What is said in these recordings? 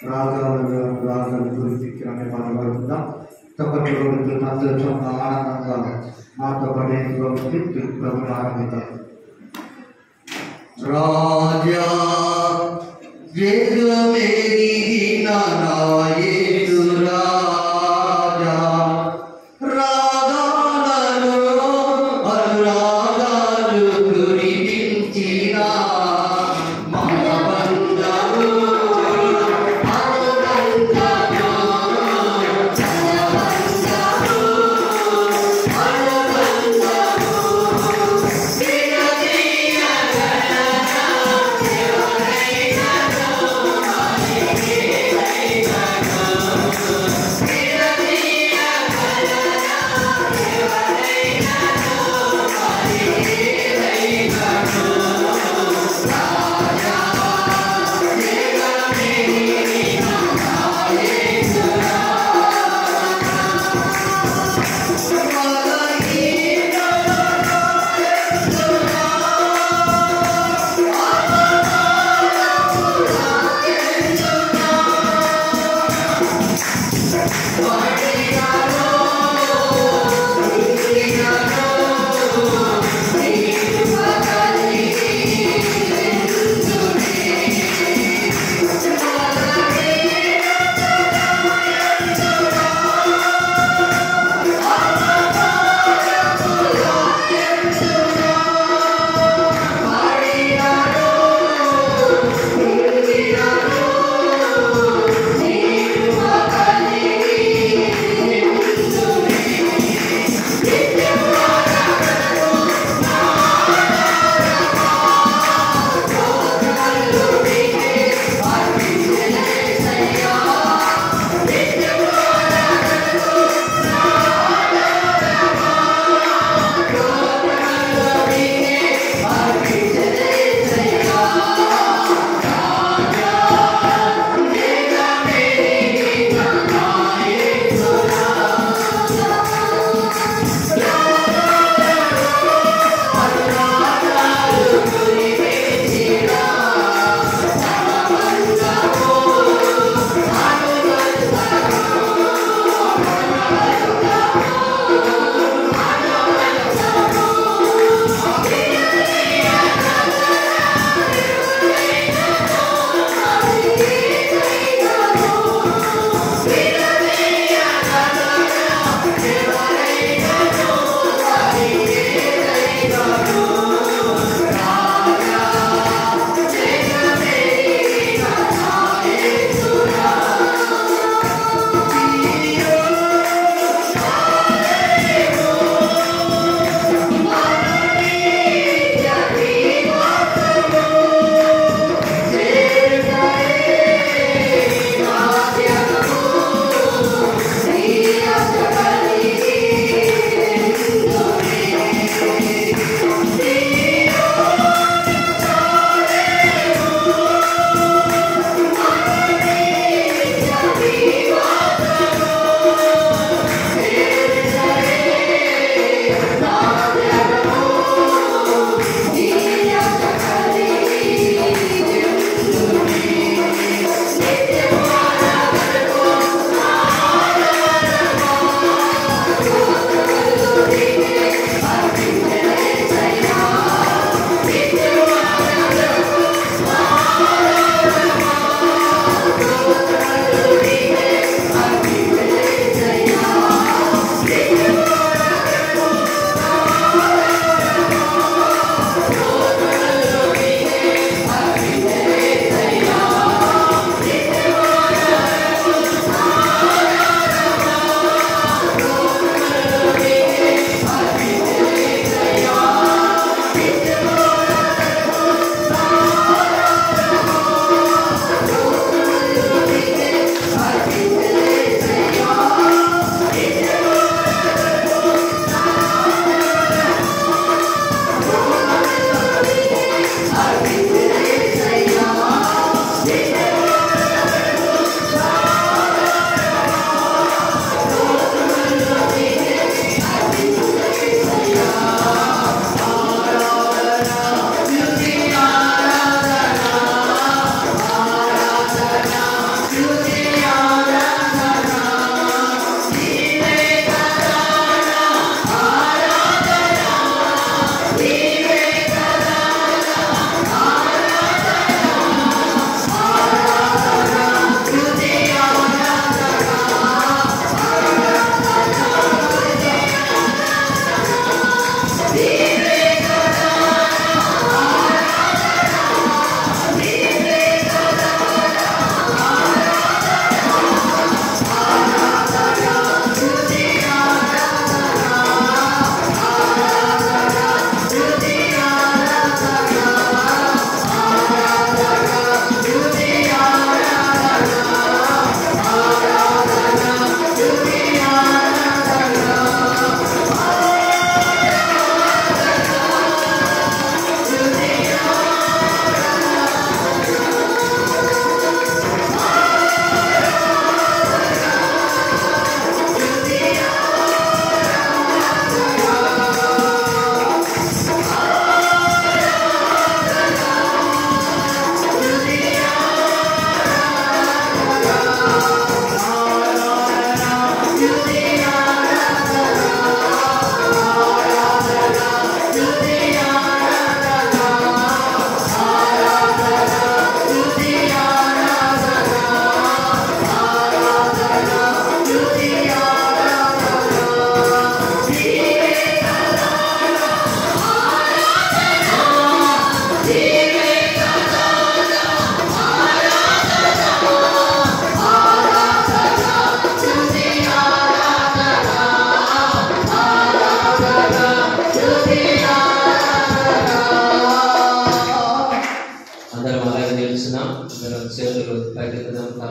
రాగాలు రాగాలు గురించి అనే పాల్గొందాం తప్పటి రోజు సంతోషంగా ఆనందంగా మాతో పడే ప్రభు ఆనందిద్దాం రాజా జగమేరి నారాయణు రాజా రాగాలలో అనురాగాలు కురిపించిన మన బంధము Thank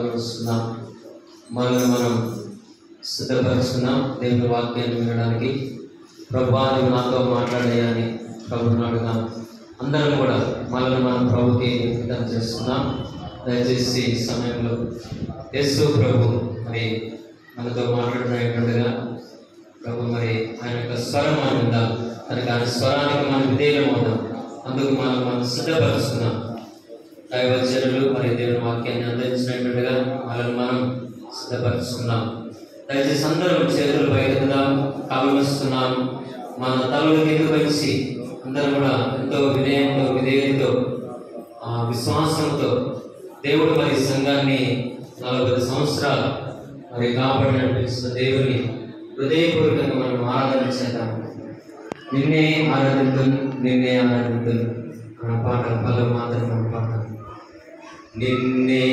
పాల్గొస్తున్నాం మనల్ని మనం సిద్ధపరుస్తున్నాం దేవుని వాక్యాన్ని వినడానికి ప్రభా నువ్వు నాతో మాట్లాడేయని ప్రభుని అడుగుదాం అందరం కూడా మనల్ని మనం ప్రభుకి అంకితం చేస్తున్నాం దయచేసి ఈ సమయంలో యేసు ప్రభు మరి మనతో మాట్లాడుతున్నట్టుగా ప్రభు మరి ఆయన యొక్క స్వరం మనం ఉందాం తనకి ఆయన స్వరానికి మనం విధేయం అవుదాం అందుకు మనం మనం సిద్ధపరుస్తున్నాం దైవచరులు మరి దేవుని వాక్యాన్ని అందించినట్టుగా మనల్ని మనం సిద్ధపరుస్తున్నాం దయచేసి అందరం చేతులు బయటకుదాం కాలు వస్తున్నాం మన తలలు కింద వచ్చి అందరం కూడా ఎంతో వినయంతో విధేయతతో ఆ, విశ్వాసంతో దేవుడు మరి సంఘాన్ని నలభై సంవత్సరాలు మరి కాపాడి నడిపిస్తున్న దేవుని హృదయపూర్వకంగా మనం ఆరాధన చేద్దాం నిన్నే ఆరాధిద్దాం నిన్నే ఆరాధిద్దాం మన పాట పలు మాత్రం మన పాట నిన్నే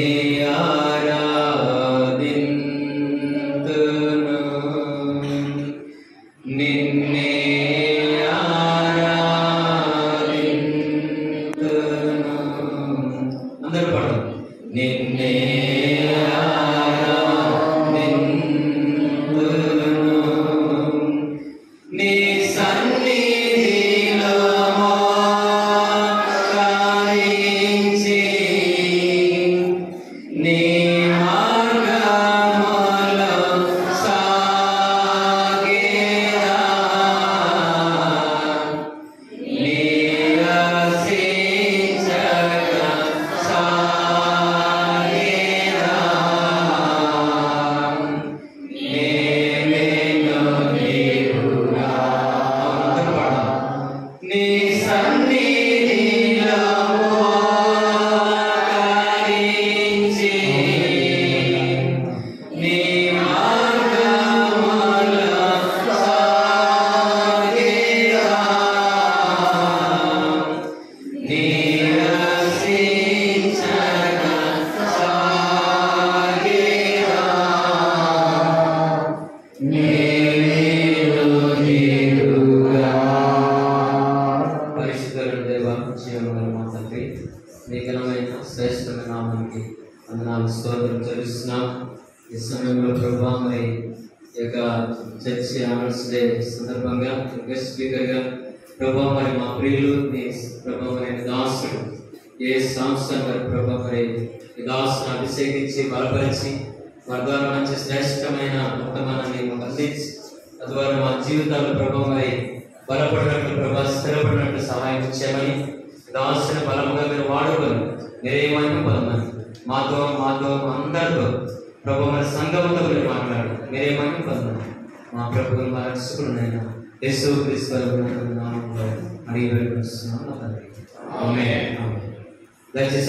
ఆరాధింతును నిన్నే ఆరాధింతును అందరూ పాడు నిన్నే ఆరాధింతును నీ సన్నిధిలో మోకరించి నీ మార్గములో సాగేదా నిరసించక సాగేదా నేనేను నీవుగా. అందరూ పాడదాం. నీ సన్నిధిలో మోకరించి నీ మార్గములో సాగేదా. నిరసించక సాగేదా. పరిశుద్ధుల దేవ జీవన మా తండ్రి నీ ఘనమైన శ్రేష్టమైన నామానికి వందనాలు స్తోత్రం చెల్లిస్తున్నాం ఈ సమయంలో ప్రభా మరి ఈ యొక్క చర్చి ఆనర్స్ డే సందర్భంగా గెస్ట్ స్పీకర్గా ప్రభా మరి మా ప్రియులు నీ ప్రభా మరి నీ దాసుడు ఏ సంవత్సరం మరి ప్రభా మరి ఈ దాసును అభిషేకించి బలపరిచి వారి ద్వారా మంచి శ్రేష్టమైన ఉత్తమాన్ని మాకు అందించి తద్వారా మా జీవితాల్లో ప్రభా మరి బలపడినట్లు ప్రభా స్థిరపడినట్లు సహాయం చేయమని దాసిన బలముగా మీరు వాడుకొని మీరేమైనా పొందమని మాతో మాతో మా అందరితో ప్రభు మరి సంఘంతో మీరు మాట్లాడు మీరేమైనా పొందమని మా ప్రభువుని మా రక్షకుడునైనా యేసు క్రీస్తు వారి నామంలో అడిగి వేడుకొస్తున్నాం నా తండ్రి. ఆమేన్. ఆమేన్. దయచేసి